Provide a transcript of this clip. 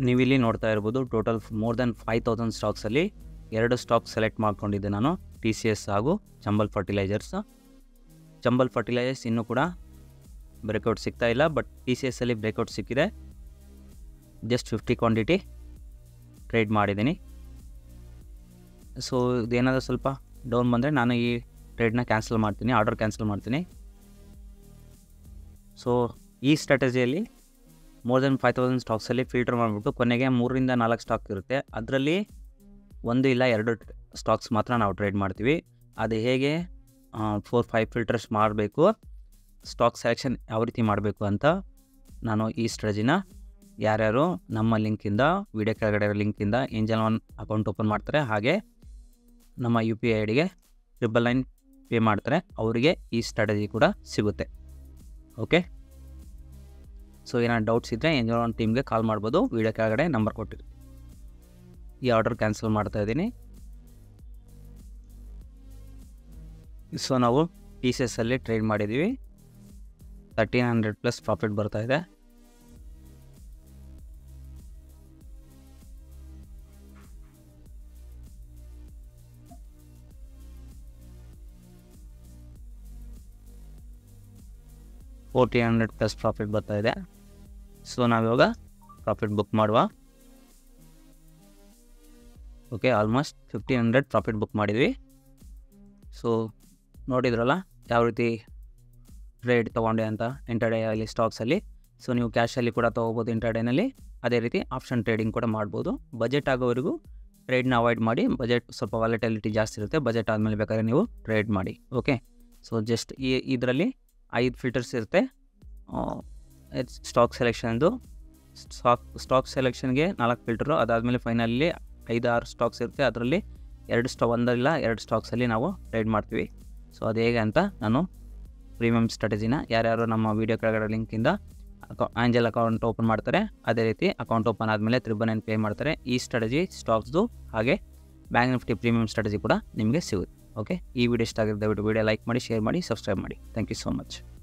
ನೀವಿಲ್ಲಿ ನೋಡ್ತಾ ಇರ್ಬೋದು total more than five thousand ಸ್ಟಾಕ್ಸಲ್ಲಿ ಎರಡು ಸ್ಟಾಕ್ ಸೆಲೆಕ್ಟ್ ಮಾಡ್ಕೊಂಡಿದ್ದೆ ನಾನು ಟಿ ಸಿ ಎಸ್ ಹಾಗೂ ಚಂಬಲ್ ಫರ್ಟಿಲೈಸರ್ಸ್ ಚಂಬಲ್ ಫರ್ಟಿಲೈಸರ್ಸ್ ಇನ್ನೂ ಕೂಡ ಬ್ರೇಕೌಟ್ ಸಿಗ್ತಾ ಇಲ್ಲ ಬಟ್ ಟಿ ಸಿ ಎಸ್ಸಲ್ಲಿ ಬ್ರೇಕೌಟ್ ಸಿಕ್ಕಿದೆ ಜಸ್ಟ್ ಫಿಫ್ಟಿ ಕ್ವಾಂಟಿಟಿ ಟ್ರೇಡ್ ಮಾಡಿದ್ದೀನಿ ಸೊ ಇದೇನಾದರೂ ಸ್ವಲ್ಪ ಡೌನ್ ಬಂದರೆ ನಾನು ಈ ಟ್ರೇಡ್ನ ಕ್ಯಾನ್ಸಲ್ ಮಾಡ್ತೀನಿ ಆರ್ಡರ್ ಕ್ಯಾನ್ಸಲ್ ಮಾಡ್ತೀನಿ ಸೊ ಈ ಸ್ಟ್ರಾಟಜಿಯಲ್ಲಿ ಮೋರ್ ದೆನ್ ಫೈವ್ ತೌಸಂಡ್ ಸ್ಟಾಕ್ಸಲ್ಲಿ ಫಿಲ್ಟರ್ ಮಾಡಿಬಿಟ್ಟು ಕೊನೆಗೆ ಮೂರರಿಂದ ನಾಲ್ಕು ಸ್ಟಾಕ್ ಇರುತ್ತೆ ಅದರಲ್ಲಿ ಒಂದು ಇಲ್ಲ ಎರಡು ಸ್ಟಾಕ್ಸ್ ಮಾತ್ರ ನಾವು ಟ್ರೇಡ್ ಮಾಡ್ತೀವಿ ಅದು ಹೇಗೆ ಫೋರ್ ಫೈವ್ ಫಿಲ್ಟರ್ಸ್ ಮಾಡಬೇಕು ಸ್ಟಾಕ್ ಸೆಲೆಕ್ಷನ್ ಯಾವ ರೀತಿ ಮಾಡಬೇಕು ಅಂತ ನಾನು ಈ ಸ್ಟ್ರಾಟಜಿನ ಯಾರ್ಯಾರು ನಮ್ಮ ಲಿಂಕಿಂದ ವಿಡಿಯೋ ಕೆಳಗಡೆ ಲಿಂಕಿಂದ ಏಂಜಲ್ ಒನ್ ಅಕೌಂಟ್ ಓಪನ್ ಮಾಡ್ತಾರೆ ಹಾಗೆ ನಮ್ಮ ಯು ಪಿ ಐ ಐಡಿಗೆ ಟ್ರಿಬಲ್ ನೈನ್ ಪೇ ಮಾಡ್ತಾರೆ ಅವರಿಗೆ ಈ ಸ್ಟ್ರಾಟಜಿ ಕೂಡ ಸಿಗುತ್ತೆ ಓಕೆ ಸೊ ಏನಾದ್ರು ಡೌಟ್ಸ್ ಇದ್ದರೆ ಏಂಜಲ್ ಒನ್ ಟೀಮ್ಗೆ ಕಾಲ್ ಮಾಡ್ಬೋದು ವಿಡಿಯೋ ಕೆಳಗಡೆ ನಂಬರ್ ಕೊಟ್ಟಿರ್ತೀನಿ ಈ ಆರ್ಡರ್ ಕ್ಯಾನ್ಸಲ್ ಮಾಡ್ತಾ ಇದ್ದೀನಿ ಸೊ ನಾವು ಟಿ ಸಿ ಎಸ್ಸಲ್ಲಿ ಟ್ರೇಡ್ ಮಾಡಿದ್ದೀವಿ ತರ್ಟೀನ್ ಹಂಡ್ರೆಡ್ ಪ್ಲಸ್ ಪ್ರಾಫಿಟ್ ಬರ್ತಾ ಇದೆ ಫೋರ್ಟೀನ್ ಹಂಡ್ರೆಡ್ ಪ್ಲಸ್ ಪ್ರಾಫಿಟ್ ಬರ್ತಾ ಇದೆ ಸೊ ನಾವಿವಾಗ ಪ್ರಾಫಿಟ್ ಬುಕ್ ಮಾಡುವ okay almost fifteen hundred profit book ಮಾಡಿದ್ವಿ ಸೊ ನೋಡಿದ್ರಲ್ಲ ಯಾವ ರೀತಿ ಟ್ರೇಡ್ ತೊಗೊಂಡೆ ಅಂತ ಇಂಟರ್ಡೇ ಆಗಲಿ ಸ್ಟಾಕ್ಸಲ್ಲಿ ಸೊ ನೀವು ಕ್ಯಾಶಲ್ಲಿ ಕೂಡ ತೊಗೋಬೋದು ಇಂಟರ್ಡೇನಲ್ಲಿ ಅದೇ ರೀತಿ ಆಪ್ಷನ್ ಟ್ರೇಡಿಂಗ್ ಕೂಡ ಮಾಡ್ಬೋದು ಬಜೆಟ್ ಆಗೋವರೆಗೂ ಟ್ರೇಡ್ನ ಅವಾಯ್ಡ್ ಮಾಡಿ ಬಜೆಟ್ ಸ್ವಲ್ಪ ವಾಲಿಟಿಲಿಟಿ ಜಾಸ್ತಿ ಇರುತ್ತೆ ಬಜೆಟ್ ಆದಮೇಲೆ ಬೇಕಾದ್ರೆ ನೀವು ಟ್ರೇಡ್ ಮಾಡಿ ಓಕೆ ಸೊ ಜಸ್ಟ್ ಈ ಇದರಲ್ಲಿ ಐದು ಫಿಲ್ಟರ್ಸ್ ಇರುತ್ತೆ ಸ್ಟಾಕ್ ಸೆಲೆಕ್ಷನ್ದು ಸ್ಟಾಕ್ ಸ್ಟಾಕ್ ಸೆಲೆಕ್ಷನ್ಗೆ ನಾಲ್ಕು ಫಿಲ್ಟರು ಅದಾದಮೇಲೆ ಫೈನಲಿ ಐದು ಆರು ಸ್ಟಾಕ್ಸ್ ಇರುತ್ತೆ ಅದರಲ್ಲಿ ಎರಡು ಸ್ಟಾ ಒಂದಲ್ಲ ಎರಡು ಸ್ಟಾಕ್ಸಲ್ಲಿ ನಾವು ಟ್ರೇಡ್ ಮಾಡ್ತೀವಿ ಸೊ ಅದು ಹೇಗೆ ಅಂತ ನಾನು ಪ್ರೀಮಿಯಮ್ ಸ್ಟ್ರಾಟಜಿನ ಯಾರ್ಯಾರು ನಮ್ಮ ವೀಡಿಯೋ ಕೆಳಗಡೆ ಲಿಂಕಿಂದ ಅಕೌ ಆಂಜಲ್ ಅಕೌಂಟ್ ಓಪನ್ ಮಾಡ್ತಾರೆ ಅದೇ ರೀತಿ ಅಕೌಂಟ್ ಓಪನ್ ಆದಮೇಲೆ ತ್ರಿಬಲ್ ನೈನ್ ಪೇ ಮಾಡ್ತಾರೆ ಈ ಸ್ಟ್ರಾಟಜಿ ಸ್ಟಾಕ್ಸ್ದು ಹಾಗೆ ಬ್ಯಾಂಕ್ ನಿಫ್ಟಿ ಪ್ರೀಮಿಯಮ್ ಸ್ಟ್ರಾಟಜಿ ಕೂಡ ನಿಮಗೆ ಸಿಗುತ್ತೆ ಓಕೆ ಈ ವಿಡಿಯೋ ಇಷ್ಟ ಆಗಿದ್ದು ದಯವಿಟ್ಟು ವಿಡಿಯೋ ಲೈಕ್ ಮಾಡಿ ಶೇರ್ ಮಾಡಿ ಸಬ್ಸ್ಕ್ರೈಬ್ ಮಾಡಿ ಥ್ಯಾಂಕ್ ಯು ಸೋ ಮಚ್